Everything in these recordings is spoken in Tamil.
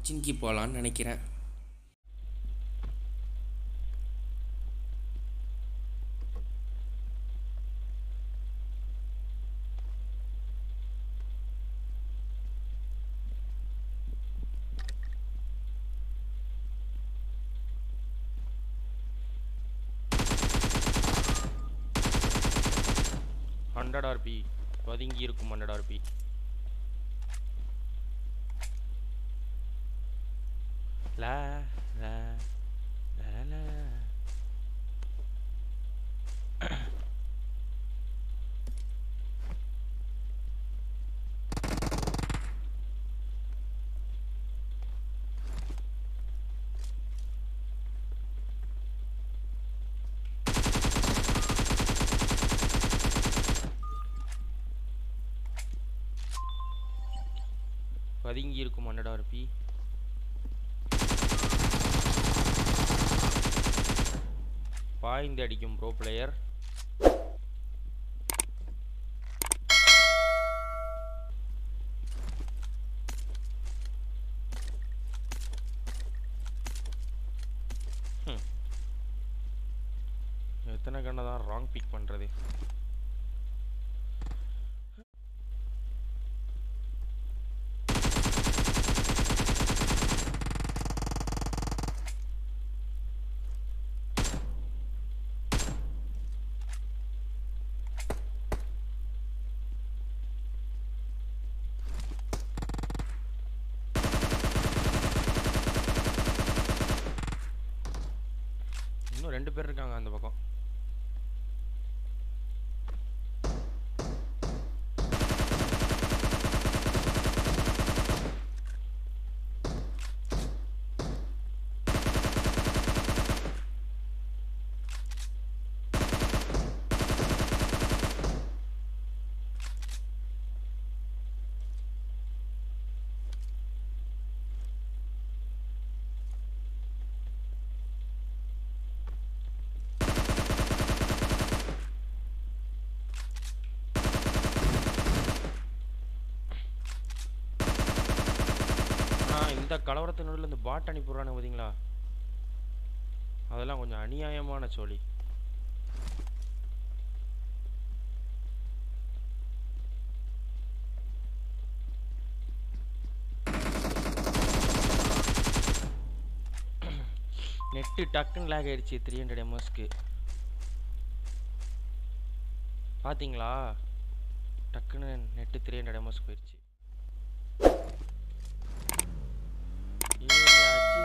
கொச்சின்கி போகலான்னு நினைக்கிறேன் ஹண்ட்ரட் ஆர்பி பதுங்கி இருக்கும் ஹண்ட்ரட் ஆர்பி லா லா லா லா பதுங்கி இருக்கும் ஹண்ட்ரட் ஆர்பி பாய்ந்து அடிக்கும் ப்ரோ பிளேயர் எத்தனை கண்ணை தான் ராங் பிக் பண்ணுறது இன்னும் ரெண்டு பேர் இருக்காங்க அந்த பக்கம் ஆனால் இந்த கலவரத்து நடுவில் இந்த பாட் அனுப்பிடுறானுங்க பார்த்தீங்களா அதெல்லாம் கொஞ்சம் அநியாயமான சோழி நெட்டு டக்குன்னு லேக் ஆயிடுச்சு த்ரீ ஹண்ட்ரட் எம்எஸ்க்கு பார்த்தீங்களா டக்குன்னு நெட்டு த்ரீ ஹண்ட்ரட் எம்எஸ் போயிடுச்சு ஏறியாச்சு.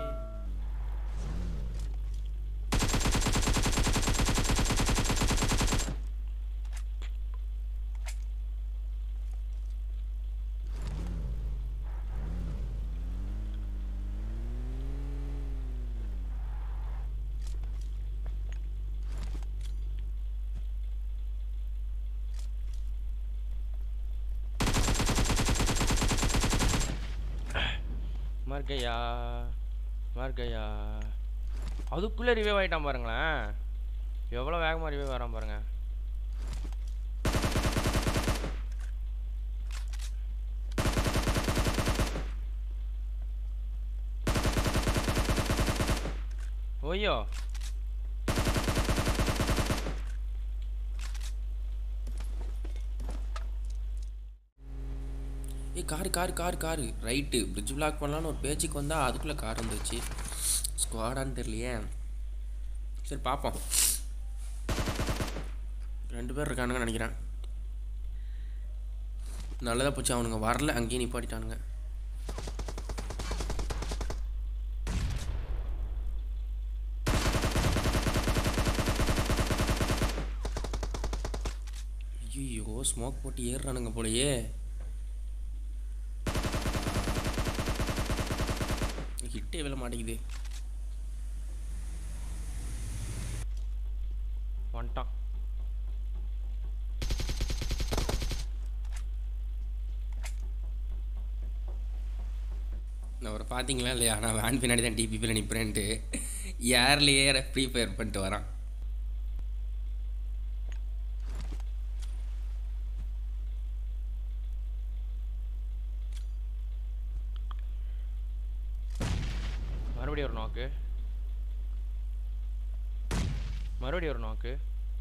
மர் கயா மர் கயா அதுக்குள்ளே ரிவைவ் ஆகிட்டான் பாருங்களேன் எவ்வளோ வேகமாக ரிவைவ் வரான் பாருங்க ஓய்யோ ஏய் car car car car right bridge block பண்ணலான்னு ஒரு பேச்சுக்கு வந்தால் அதுக்குள்ளே கார் வந்துச்சு ஸ்குவாடான்னு தெரியலையே சரி பார்ப்போம் ரெண்டு பேர் இருக்கானுங்க நினைக்கிறேன் நல்லதாக போச்சு அவனுங்க வரல அங்கேயே நிப்பாட்டிட்டானுங்க ஐயோ ஸ்மோக் போட்டு ஏறுறானுங்க போலயே ஹிட்டே விழ மாட்டேங்குது வந்துட்டான் அவரை பார்த்தீங்களா இல்லையா நான் வேன் பின்னாடி தான் டிபிபியில் நிற்பேன்ட்டு ஏர்லேயே ஃப்ரீ ஃபயர் பண்ணிட்டு வரான் மறுபடியும் ஒரு நாக்கு மறுபடியும் ஒரு நாக்கு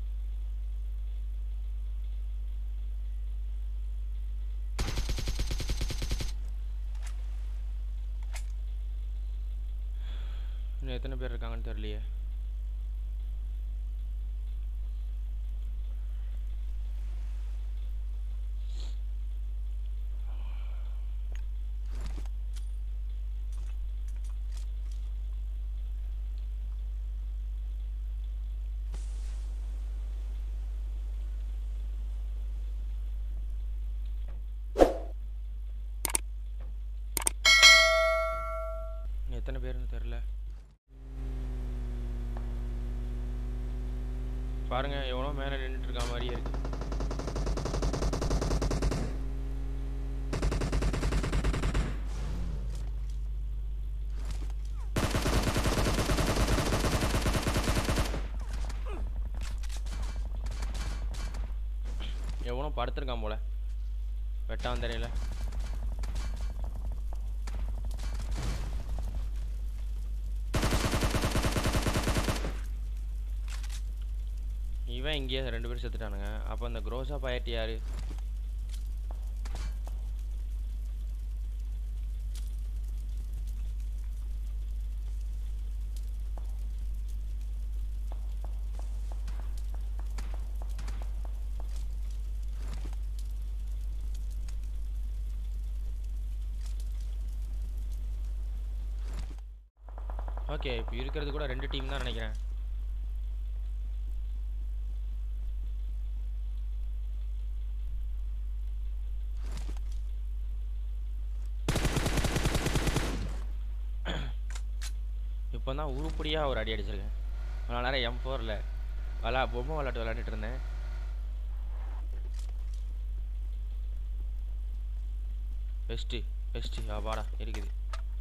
இன்னும் எத்தனை பேர் இருக்காங்கன்னு தெரியலையே இன்னும் எத்தனை பேருன்னு தெரில பாருங்க எவனோ மேலே நின்றுட்டு இருக்க மாதிரியே இருக்கு எவனோ படுத்திருக்கான் போல வெட்டான் தெரியல இவன் இங்கேயே ரெண்டு பேரும் செத்துட்டானுங்க அப்போ அந்த குரோசா பாயட்டி யாரு ஓகே இப்போ இருக்கிறது கூட ரெண்டு டீம் தான் நினைக்கிறேன் இப்போ தான் உருப்படியாக ஒரு அடி அடிச்சிருக்கேன் இவ்வளோ நேரம் எம் ஃபோரில் விளா பொம்மை விளையாட்டு விளையாண்டுட்டு இருந்தேன் பெஸ்ட்டு பெஸ்ட்டு ஆபாடா இருக்குது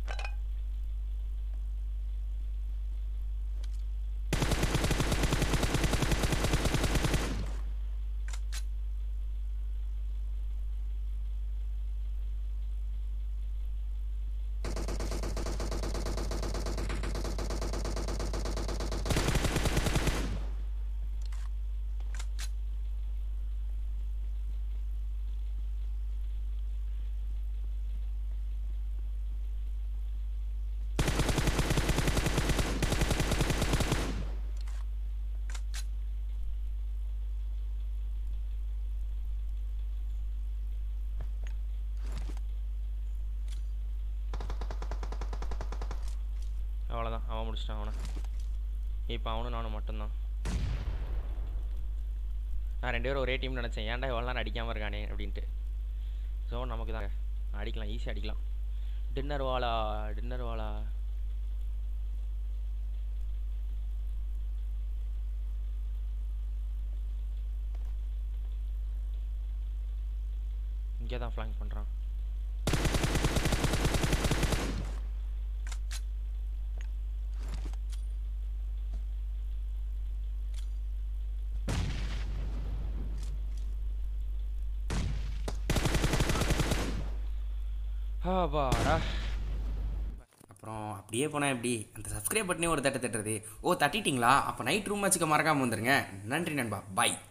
அவ்வளோதான் அவன் முடிச்சிட்டான் அவனை இப்போ அவனும் நானும் மட்டும்தான் நான் ரெண்டு பேரும் ஒரே டீம் நினச்சேன் ஏன்டா இவ்வளோ நேரம் அடிக்காமல் இருக்கானே அப்படின்ட்டு ஸோ நமக்கு தான் அடிக்கலாம் ஈஸியாக அடிக்கலாம் டின்னர் வாலா டின்னர் வாலா இங்கே தான் ஃப்ளாங்க் பண்ணுறான் ஆபாடா அப்புறம் அப்படியே போனால் எப்படி அந்த சப்ஸ்கிரைப் பட்டனே ஒரு தட்டு தட்டுறது ஓ தட்டிட்டீங்களா அப்போ நைட் ரூம் வச்சுக்க மறக்காமல் வந்துருங்க நன்றி நண்பா பாய்